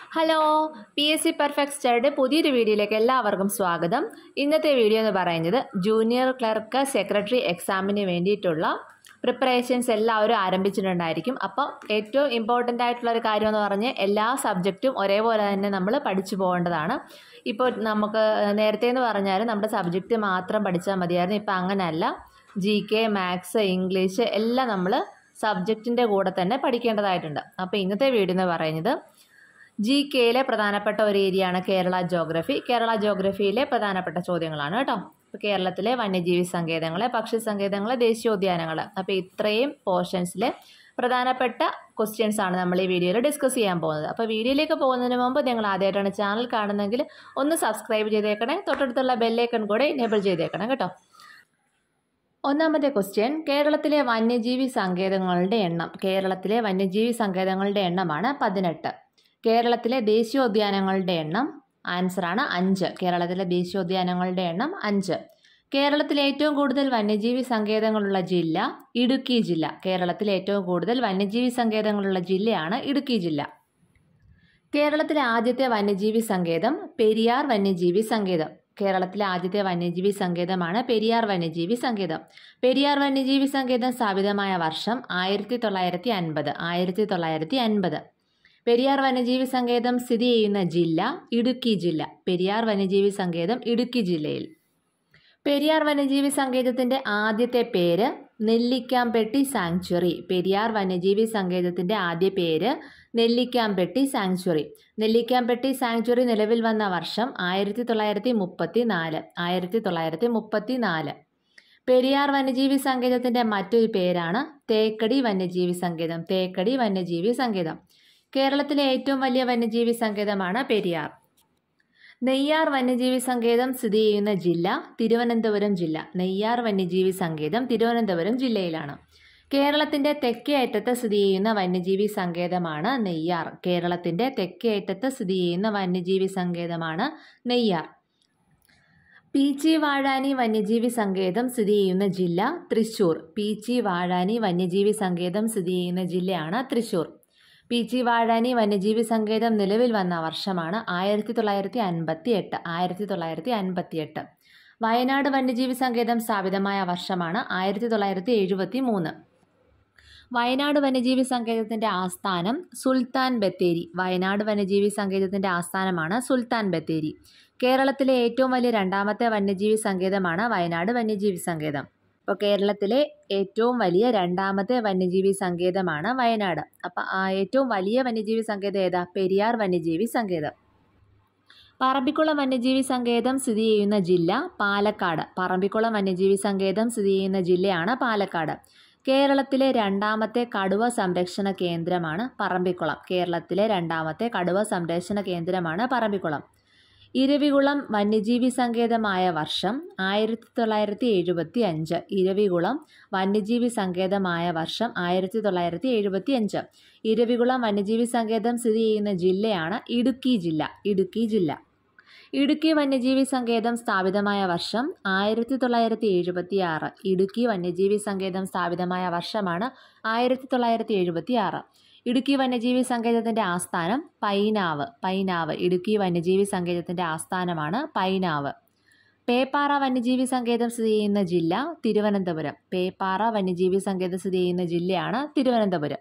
hello P S C perfect സ്റ്റഡിയുടെ പുതിയൊരു വീഡിയോയിലേക്ക് എല്ലാവർക്കും സ്വാഗതം ഇന്നത്തെ വീഡിയോ എന്ന് പറയുന്നത് ജൂനിയർ ക്ലർക്ക് സെക്രട്ടറി എക്സാമിന് വേണ്ടിയിട്ടുള്ള പ്രിപ്പറേഷൻസ് എല്ലാവരും ആരംഭിച്ചിട്ടുണ്ടായിരിക്കും അപ്പോൾ ഏറ്റവും ഇമ്പോർട്ടൻ്റ് ആയിട്ടുള്ള ഒരു കാര്യം എന്ന് പറഞ്ഞാൽ എല്ലാ സബ്ജക്റ്റും ഒരേപോലെ തന്നെ നമ്മൾ പഠിച്ചു പോകേണ്ടതാണ് ഇപ്പോൾ നമുക്ക് നേരത്തെ എന്ന് പറഞ്ഞാൽ നമ്മുടെ സബ്ജക്റ്റ് മാത്രം പഠിച്ചാൽ മതിയായിരുന്നു ഇപ്പോൾ അങ്ങനെയല്ല ജി കെ മാത്സ് ഇംഗ്ലീഷ് എല്ലാം നമ്മൾ സബ്ജക്റ്റിൻ്റെ കൂടെ തന്നെ പഠിക്കേണ്ടതായിട്ടുണ്ട് അപ്പോൾ ഇന്നത്തെ വീഡിയോ എന്ന് പറയുന്നത് ജി കെയിലെ പ്രധാനപ്പെട്ട ഒരു ഏരിയയാണ് കേരള ജോഗ്രഫി കേരള ജോഗ്രഫിയിലെ പ്രധാനപ്പെട്ട ചോദ്യങ്ങളാണ് കേട്ടോ ഇപ്പോൾ കേരളത്തിലെ വന്യജീവി സങ്കേതങ്ങൾ പക്ഷി സങ്കേതങ്ങൾ ദേശീയോദ്യാനങ്ങൾ അപ്പോൾ ഇത്രയും പോർഷൻസിലെ പ്രധാനപ്പെട്ട ക്വസ്റ്റ്യൻസ് ആണ് നമ്മൾ ഈ വീഡിയോയിൽ ഡിസ്കസ് ചെയ്യാൻ പോകുന്നത് അപ്പോൾ വീഡിയോയിലേക്ക് പോകുന്നതിന് മുമ്പ് നിങ്ങൾ ആദ്യമായിട്ടാണ് ചാനൽ കാണുന്നതെങ്കിൽ ഒന്ന് സബ്സ്ക്രൈബ് ചെയ്തേക്കണേ തൊട്ടടുത്തുള്ള ബെല്ലൈക്കൺ കൂടെ എനേബിൾ ചെയ്തേക്കണം കേട്ടോ ഒന്നാമത്തെ ക്വസ്റ്റ്യൻ കേരളത്തിലെ വന്യജീവി സങ്കേതങ്ങളുടെ എണ്ണം കേരളത്തിലെ വന്യജീവി സങ്കേതങ്ങളുടെ എണ്ണമാണ് പതിനെട്ട് കേരളത്തിലെ ദേശീയോദ്യാനങ്ങളുടെ എണ്ണം ആൻസറാണ് അഞ്ച് കേരളത്തിലെ ദേശീയോദ്യാനങ്ങളുടെ എണ്ണം അഞ്ച് കേരളത്തിലെ ഏറ്റവും കൂടുതൽ വന്യജീവി സങ്കേതങ്ങളുള്ള ജില്ല ഇടുക്കി ജില്ല കേരളത്തിലെ ഏറ്റവും കൂടുതൽ വന്യജീവി സങ്കേതങ്ങളുള്ള ജില്ലയാണ് ഇടുക്കി ജില്ല കേരളത്തിലെ ആദ്യത്തെ വന്യജീവി സങ്കേതം പെരിയാർ വന്യജീവി സങ്കേതം കേരളത്തിലെ ആദ്യത്തെ വന്യജീവി സങ്കേതമാണ് പെരിയാർ വന്യജീവി സങ്കേതം പെരിയാർ വന്യജീവി സങ്കേതം സ്ഥാപിതമായ വർഷം ആയിരത്തി തൊള്ളായിരത്തി അൻപത് ആയിരത്തി തൊള്ളായിരത്തി അൻപത് പെരിയാർ വന്യജീവി സങ്കേതം സ്ഥിതി ചെയ്യുന്ന ജില്ല ഇടുക്കി ജില്ല പെരിയാർ വന്യജീവി സങ്കേതം ഇടുക്കി ജില്ലയിൽ പെരിയാർ വന്യജീവി സങ്കേതത്തിന്റെ ആദ്യത്തെ പേര് നെല്ലിക്കാംപെട്ടി സാങ്ച്വറി പെരിയാർ വന്യജീവി സങ്കേതത്തിന്റെ ആദ്യ പേര് നെല്ലിക്കാംപെട്ടി സാങ്ച്വറി നെല്ലിക്കാംപെട്ടി സാങ്ച്വറി നിലവിൽ വന്ന വർഷം ആയിരത്തി തൊള്ളായിരത്തി മുപ്പത്തി നാല് ആയിരത്തി തൊള്ളായിരത്തി മുപ്പത്തി നാല് പെരിയാർ വന്യജീവി സങ്കേതത്തിന്റെ മറ്റൊരു പേരാണ് തേക്കടി വന്യജീവി സങ്കേതം തേക്കടി വന്യജീവി സങ്കേതം കേരളത്തിലെ ഏറ്റവും വലിയ വന്യജീവി സങ്കേതമാണ് പെരിയാർ നെയ്യാർ വന്യജീവി സങ്കേതം സ്ഥിതി ചെയ്യുന്ന ജില്ല തിരുവനന്തപുരം ജില്ല നെയ്യാർ വന്യജീവി സങ്കേതം തിരുവനന്തപുരം ജില്ലയിലാണ് കേരളത്തിന്റെ തെക്കേ അറ്റത്ത് സ്ഥിതി ചെയ്യുന്ന വന്യജീവി സങ്കേതമാണ് നെയ്യാർ കേരളത്തിന്റെ തെക്കേ അറ്റത്ത് സ്ഥിതി ചെയ്യുന്ന വന്യജീവി സങ്കേതമാണ് നെയ്യാർ പീച്ചി വാഴാനി വന്യജീവി സങ്കേതം സ്ഥിതി ചെയ്യുന്ന ജില്ല തൃശൂർ പീച്ചി വാഴാനി വന്യജീവി സങ്കേതം സ്ഥിതി ചെയ്യുന്ന ജില്ലയാണ് തൃശൂർ പീച്ചി വാഴാനി വന്യജീവി സങ്കേതം നിലവിൽ വന്ന വർഷമാണ് ആയിരത്തി തൊള്ളായിരത്തി അൻപത്തി എട്ട് ആയിരത്തി തൊള്ളായിരത്തി അൻപത്തി എട്ട് വയനാട് വന്യജീവി സങ്കേതം സ്ഥാപിതമായ വർഷമാണ് ആയിരത്തി തൊള്ളായിരത്തി എഴുപത്തി മൂന്ന് വയനാട് വന്യജീവി സങ്കേതത്തിന്റെ ആസ്ഥാനം സുൽത്താൻ ബത്തേരി വയനാട് വന്യജീവി സങ്കേതത്തിന്റെ ആസ്ഥാനമാണ് സുൽത്താൻ ബത്തേരി കേരളത്തിലെ ഏറ്റവും വലിയ രണ്ടാമത്തെ വന്യജീവി സങ്കേതമാണ് വയനാട് വന്യജീവി സങ്കേതം അപ്പോൾ കേരളത്തിലെ ഏറ്റവും വലിയ രണ്ടാമത്തെ വന്യജീവി സങ്കേതമാണ് വയനാട് അപ്പം ഏറ്റവും വലിയ വന്യജീവി സങ്കേതം ഏതാ പെരിയാർ വന്യജീവി സങ്കേതം പറമ്പിക്കുളം വന്യജീവി സങ്കേതം സ്ഥിതി ചെയ്യുന്ന ജില്ല പാലക്കാട് പറമ്പിക്കുളം വന്യജീവി സങ്കേതം സ്ഥിതി ചെയ്യുന്ന ജില്ലയാണ് പാലക്കാട് കേരളത്തിലെ രണ്ടാമത്തെ കടുവ സംരക്ഷണ കേന്ദ്രമാണ് പറമ്പിക്കുളം കേരളത്തിലെ രണ്ടാമത്തെ കടുവ സംരക്ഷണ കേന്ദ്രമാണ് പറമ്പിക്കുളം ഇരവികുളം വന്യജീവി സങ്കേതമായ വർഷം ആയിരത്തി തൊള്ളായിരത്തി എഴുപത്തി അഞ്ച് ഇരവികുളം വന്യജീവി സങ്കേതമായ വർഷം ആയിരത്തി തൊള്ളായിരത്തി എഴുപത്തി അഞ്ച് ഇരവികുളം വന്യജീവി സങ്കേതം സ്ഥിതി ചെയ്യുന്ന ജില്ലയാണ് ഇടുക്കി ജില്ല ഇടുക്കി ജില്ല ഇടുക്കി വന്യജീവി സങ്കേതം സ്ഥാപിതമായ വർഷം ആയിരത്തി തൊള്ളായിരത്തി എഴുപത്തി ആറ് ഇടുക്കി വന്യജീവി സങ്കേതം സ്ഥാപിതമായ വർഷമാണ് ആയിരത്തി തൊള്ളായിരത്തി എഴുപത്തി ആറ് ഇടുക്കി വന്യജീവി സങ്കേതത്തിന്റെ ആസ്ഥാനം പൈനാവ് പൈനാവ് ഇടുക്കി വന്യജീവി സങ്കേതത്തിന്റെ ആസ്ഥാനമാണ് പൈനാവ് പേപ്പാറ വന്യജീവി സങ്കേതം സ്ഥിതി ചെയ്യുന്ന ജില്ല തിരുവനന്തപുരം പേപ്പാറ വന്യജീവി സങ്കേതം സ്ഥിതി ചെയ്യുന്ന ജില്ലയാണ് തിരുവനന്തപുരം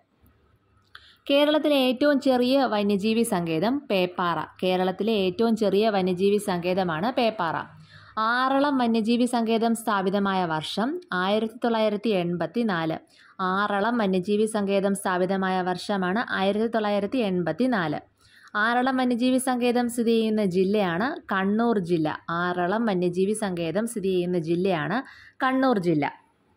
കേരളത്തിലെ ഏറ്റവും ചെറിയ വന്യജീവി സങ്കേതം പേപ്പാറ കേരളത്തിലെ ഏറ്റവും ചെറിയ വന്യജീവി സങ്കേതമാണ് പേപ്പാറ ആറളം വന്യജീവി സങ്കേതം സ്ഥാപിതമായ വർഷം ആയിരത്തി തൊള്ളായിരത്തി എൺപത്തി നാല് ആറളം വന്യജീവി സങ്കേതം സ്ഥാപിതമായ വർഷമാണ് ആയിരത്തി തൊള്ളായിരത്തി എൺപത്തി നാല് ആറളം വന്യജീവി സങ്കേതം സ്ഥിതി ചെയ്യുന്ന ജില്ലയാണ് കണ്ണൂർ ജില്ല ആറളം വന്യജീവി സങ്കേതം സ്ഥിതി ചെയ്യുന്ന ജില്ലയാണ് കണ്ണൂർ ജില്ല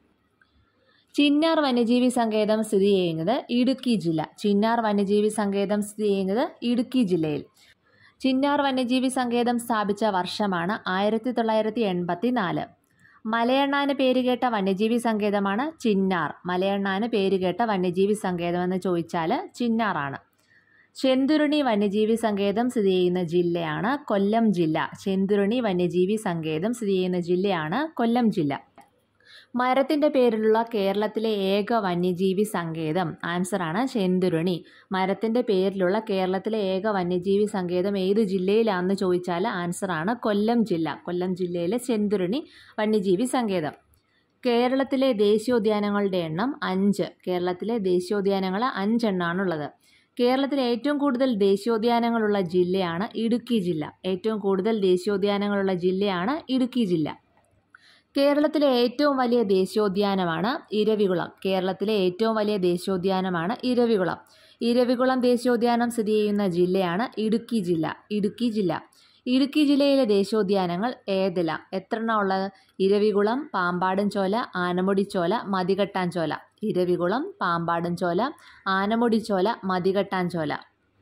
ചിന്നാർ വന്യജീവി സങ്കേതം സ്ഥിതി ചെയ്യുന്നത് ഇടുക്കി ജില്ല ചിന്നാർ വന്യജീവി സങ്കേതം സ്ഥിതി ചെയ്യുന്നത് ഇടുക്കി ജില്ലയിൽ ചിന്നാർ വന്യജീവി സങ്കേതം സ്ഥാപിച്ച വർഷമാണ് ആയിരത്തി തൊള്ളായിരത്തി എൺപത്തി നാല് മലയണ്ണാന് പേരുകേട്ട വന്യജീവി സങ്കേതമാണ് ചിന്നാർ മലയണ്ണാന് പേരുകേട്ട വന്യജീവി സങ്കേതം എന്ന് ചോദിച്ചാൽ ചിന്നാറാണ് ചെന്തുരുണി വന്യജീവി സങ്കേതം സ്ഥിതി ചെയ്യുന്ന ജില്ലയാണ് കൊല്ലം ജില്ല ചെന്തുരുണി വന്യജീവി സങ്കേതം സ്ഥിതി ചെയ്യുന്ന ജില്ലയാണ് കൊല്ലം ജില്ല മരത്തിൻ്റെ പേരിലുള്ള കേരളത്തിലെ ഏക വന്യജീവി സങ്കേതം ആൻസറാണ് ചെന്തുരുണി മരത്തിൻ്റെ പേരിലുള്ള കേരളത്തിലെ ഏക വന്യജീവി സങ്കേതം ഏത് ജില്ലയിലാണെന്ന് ചോദിച്ചാൽ ആൻസറാണ് കൊല്ലം ജില്ല കൊല്ലം ജില്ലയിലെ ചെന്തുരുണി വന്യജീവി സങ്കേതം കേരളത്തിലെ ദേശീയോദ്യാനങ്ങളുടെ എണ്ണം അഞ്ച് കേരളത്തിലെ ദേശീയോദ്യാനങ്ങൾ അഞ്ചെണ്ണാണുള്ളത് കേരളത്തിലെ ഏറ്റവും കൂടുതൽ ദേശീയോദ്യാനങ്ങളുള്ള ജില്ലയാണ് ഇടുക്കി ജില്ല ഏറ്റവും കൂടുതൽ ദേശീയോദ്യാനങ്ങളുള്ള ജില്ലയാണ് ഇടുക്കി ജില്ല കേരളത്തിലെ ഏറ്റവും വലിയ ദേശീയോദ്യാനമാണ് ഇരവികുളം കേരളത്തിലെ ഏറ്റവും വലിയ ദേശീയോദ്യാനമാണ് ഇരവികുളം ഇരവികുളം ദേശീയോദ്യാനം സ്ഥിതി ചെയ്യുന്ന ജില്ലയാണ് ഇടുക്കി ജില്ല ഇടുക്കി ജില്ല ഇടുക്കി ജില്ലയിലെ ദേശീയോദ്യാനങ്ങൾ ഏതെല്ലാം എത്രണ്ണം ഉള്ളത് ഇരവികുളം പാമ്പാടുംചോല ആനമുടിച്ചോല മതികെട്ടാഞ്ചോല ഇരവികുളം പാമ്പാടുംചോല ആനമുടിച്ചോല മതികെട്ടാഞ്ചോല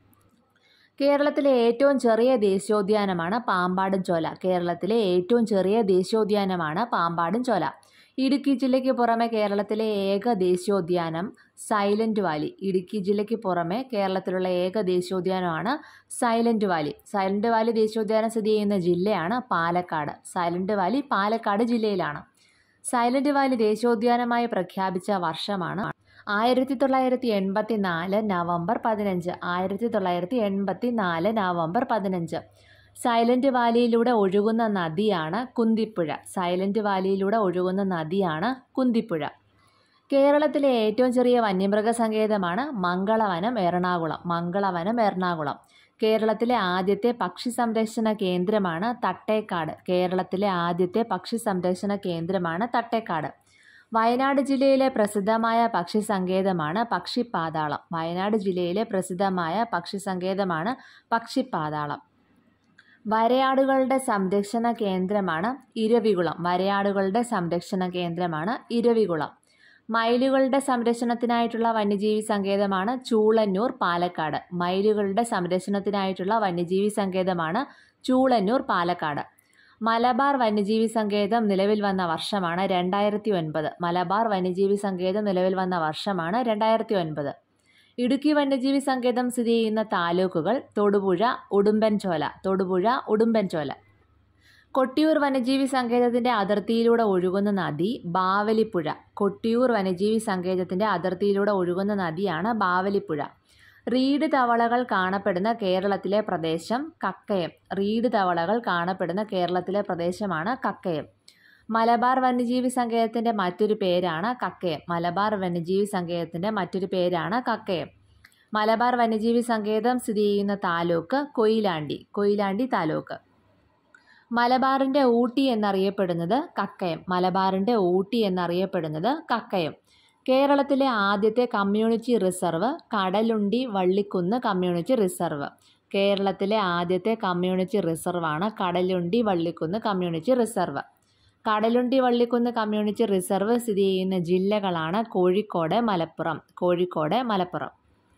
കേരളത്തിലെ ഏറ്റവും ചെറിയ ദേശീയോദ്യാനമാണ് പാമ്പാടുംചോല കേരളത്തിലെ ഏറ്റവും ചെറിയ ദേശീയോദ്യാനമാണ് പാമ്പാടുംചോല ഇടുക്കി ജില്ലയ്ക്ക് പുറമെ കേരളത്തിലെ ഏക ദേശീയോദ്യാനം സൈലന്റ് വാലി ഇടുക്കി ജില്ലയ്ക്ക് പുറമെ കേരളത്തിലുള്ള ഏക ദേശീയോദ്യാനമാണ് സൈലന്റ് വാലി സൈലന്റ് വാലി ദേശീയോദ്യാനം സ്ഥിതി ചെയ്യുന്ന ജില്ലയാണ് പാലക്കാട് സൈലന്റ് വാലി പാലക്കാട് ജില്ലയിലാണ് സൈലന്റ് വാലി ദേശീയോദ്യാനമായി പ്രഖ്യാപിച്ച വർഷമാണ് ആയിരത്തി തൊള്ളായിരത്തി എൺപത്തി നാല് നവംബർ പതിനഞ്ച് ആയിരത്തി തൊള്ളായിരത്തി എൺപത്തി നാല് നവംബർ പതിനഞ്ച് സൈലന്റ് വാലിയിലൂടെ ഒഴുകുന്ന നദിയാണ് കുന്തിപ്പുഴ സൈലന്റ് വാലിയിലൂടെ ഒഴുകുന്ന നദിയാണ് കുന്തിപ്പുഴ കേരളത്തിലെ ഏറ്റവും ചെറിയ വന്യമൃഗ സങ്കേതമാണ് മംഗളവനം എറണാകുളം മംഗളവനം എറണാകുളം കേരളത്തിലെ ആദ്യത്തെ പക്ഷി സംരക്ഷണ കേന്ദ്രമാണ് തട്ടേക്കാട് കേരളത്തിലെ ആദ്യത്തെ പക്ഷി സംരക്ഷണ കേന്ദ്രമാണ് തട്ടേക്കാട് വയനാട് ജില്ലയിലെ പ്രസിദ്ധമായ പക്ഷി സങ്കേതമാണ് പക്ഷിപ്പാതാളം വയനാട് ജില്ലയിലെ പ്രസിദ്ധമായ പക്ഷി സങ്കേതമാണ് പക്ഷിപ്പാതാളം വരയാടുകളുടെ സംരക്ഷണ കേന്ദ്രമാണ് ഇരവികുളം വരയാടുകളുടെ സംരക്ഷണ കേന്ദ്രമാണ് ഇരവികുളം മയിലുകളുടെ സംരക്ഷണത്തിനായിട്ടുള്ള വന്യജീവി സങ്കേതമാണ് ചൂളന്നൂർ പാലക്കാട് മയിലുകളുടെ സംരക്ഷണത്തിനായിട്ടുള്ള വന്യജീവി സങ്കേതമാണ് ചൂളന്നൂർ പാലക്കാട് മലബാർ വന്യജീവി സങ്കേതം നിലവിൽ വന്ന വർഷമാണ് രണ്ടായിരത്തി ഒൻപത് മലബാർ വന്യജീവി സങ്കേതം നിലവിൽ വന്ന വർഷമാണ് രണ്ടായിരത്തി ഒൻപത് ഇടുക്കി വന്യജീവി സങ്കേതം സ്ഥിതി ചെയ്യുന്ന താലൂക്കുകൾ തൊടുപുഴ ഉടുമ്പൻചോല തൊടുപുഴ ഉടുമ്പൻചോല കൊട്ടിയൂർ വന്യജീവി സങ്കേതത്തിൻ്റെ അതിർത്തിയിലൂടെ ഒഴുകുന്ന നദി ബാവലിപ്പുഴ കൊട്ടിയൂർ വന്യജീവി സങ്കേതത്തിൻ്റെ അതിർത്തിയിലൂടെ ഒഴുകുന്ന നദിയാണ് ബാവലിപ്പുഴ റീഡ് തവളകൾ കാണപ്പെടുന്ന കേരളത്തിലെ പ്രദേശം കക്കയം റീഡ് തവളകൾ കാണപ്പെടുന്ന കേരളത്തിലെ പ്രദേശമാണ് കക്കയം മലബാർ വന്യജീവി സങ്കേതത്തിൻ്റെ മറ്റൊരു പേരാണ് കക്കയം മലബാർ വന്യജീവി സങ്കേതത്തിൻ്റെ മറ്റൊരു പേരാണ് കക്കയം മലബാർ വന്യജീവി സങ്കേതം സ്ഥിതി ചെയ്യുന്ന താലൂക്ക് കൊയിലാണ്ടി കൊയിലാണ്ടി താലൂക്ക് മലബാറിൻ്റെ ഊട്ടി എന്നറിയപ്പെടുന്നത് കക്കയം മലബാറിൻ്റെ ഊട്ടി എന്നറിയപ്പെടുന്നത് കക്കയം കേരളത്തിലെ ആദ്യത്തെ community reserve Kadalundi Vallikkunnu community reserve കേരളത്തിലെ ആദ്യത്തെ കമ്മ്യൂണിറ്റി റിസർവാണ് Kadalundi Vallikkunnu community reserve Kadalundi Vallikkunnu community reserve സ്ഥിതി ചെയ്യുന്ന ജില്ലകളാണ് കോഴിക്കോട് മലപ്പുറം കോഴിക്കോട് മലപ്പുറം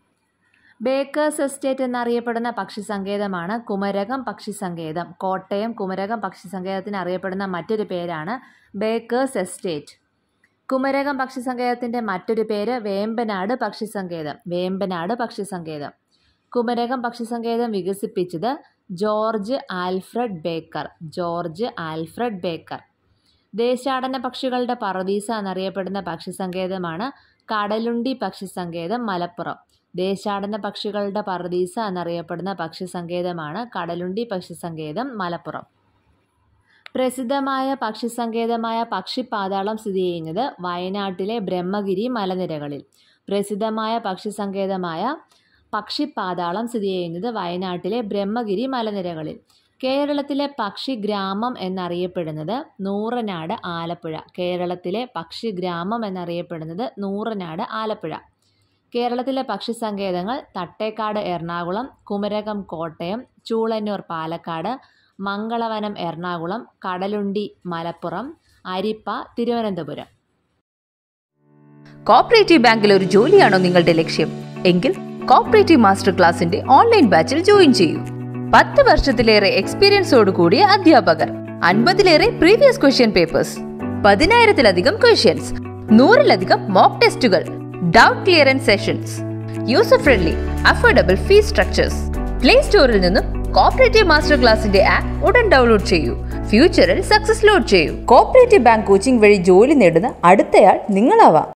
ബേക്കേഴ്സ് എസ്റ്റേറ്റ് എന്നറിയപ്പെടുന്ന പക്ഷി സങ്കേതമാണ് കുമരകം പക്ഷി സങ്കേതം കോട്ടയം കുമരകം പക്ഷി സങ്കേതത്തിന് അറിയപ്പെടുന്ന മറ്റൊരു പേരാണ് ബേക്കേഴ്സ് എസ്റ്റേറ്റ് കുമരകം പക്ഷി സങ്കേതത്തിൻ്റെ മറ്റൊരു പേര് വേമ്പനാട് പക്ഷി സങ്കേതം വേമ്പനാട് പക്ഷി സങ്കേതം കുമരകം പക്ഷി സങ്കേതം വികസിപ്പിച്ചത് George Alfred Baker George Alfred Baker ദേശാടന പക്ഷികളുടെ പറദീസ എന്നറിയപ്പെടുന്ന പക്ഷി സങ്കേതമാണ് കടലുണ്ടി പക്ഷി സങ്കേതം മലപ്പുറം ദേശാടന പക്ഷികളുടെ പറദീസ എന്നറിയപ്പെടുന്ന പക്ഷി സങ്കേതമാണ് കടലുണ്ടി പക്ഷി സങ്കേതം മലപ്പുറം പ്രസിദ്ധമായ പക്ഷി സങ്കേതമായ പക്ഷിപ്പാതാളം സ്ഥിതി ചെയ്യുന്നത് വയനാട്ടിലെ ബ്രഹ്മഗിരി മലനിരകളിൽ പ്രസിദ്ധമായ പക്ഷി സങ്കേതമായ പക്ഷിപ്പാതാളം സ്ഥിതി ചെയ്യുന്നത് വയനാട്ടിലെ ബ്രഹ്മഗിരി മലനിരകളിൽ കേരളത്തിലെ പക്ഷി ഗ്രാമം എന്നറിയപ്പെടുന്നത് നൂറനാട് ആലപ്പുഴ കേരളത്തിലെ പക്ഷി ഗ്രാമം എന്നറിയപ്പെടുന്നത് നൂറനാട് ആലപ്പുഴ കേരളത്തിലെ പക്ഷി സങ്കേതങ്ങൾ തട്ടേക്കാട് എറണാകുളം കുമരകം കോട്ടയം ചൂളന്നൂർ പാലക്കാട് മംഗളവനം എറണാകുളം കടലുണ്ടി മലപ്പുറം അരിപ്പ തിരുവനന്തപുരം കോപ്പറേറ്റീവ് ബാങ്കിൽ ഒരു ജോലിയാണോ നിങ്ങളുടെ ലക്ഷ്യം എങ്കിൽ കോപ്പറേറ്റീവ് മാസ്റ്റർ ക്ലാസിന്റെ ഓൺലൈൻ ബാച്ചിൽ ജോയിൻ ചെയ്യൂ പത്ത് വർഷത്തിലേറെ എക്സ്പീരിയൻസോട് കൂടിയ അധ്യാപകർ അൻപതിലേറെ പ്രീവിയസ് ക്വസ്റ്റ്യൻ പേപ്പേഴ്സ് പതിനായിരത്തിലധികം ക്വസ്റ്റ്യൻസ് നൂറിലധികം മോക്ക് ടെസ്റ്റുകൾ doubt clearance sessions user friendly affordable fees structures play സ്റ്റോറിൽ നിന്നും കോപ്പറേറ്റീവ് മാസ്റ്റർ ക്ലാസിന്റെ ആപ്പ് ഉടൻ ഡൗൺലോഡ് ചെയ്യൂ ഫ്യൂച്ചറിൽ സക്സസ് ലോഡ് ചെയ്യൂ കോപ്പറേറ്റീവ് ബാങ്ക് കോച്ചിംഗ് വഴി ജോലി നേടുന്ന അടുത്തയാൾ നിങ്ങളാവാം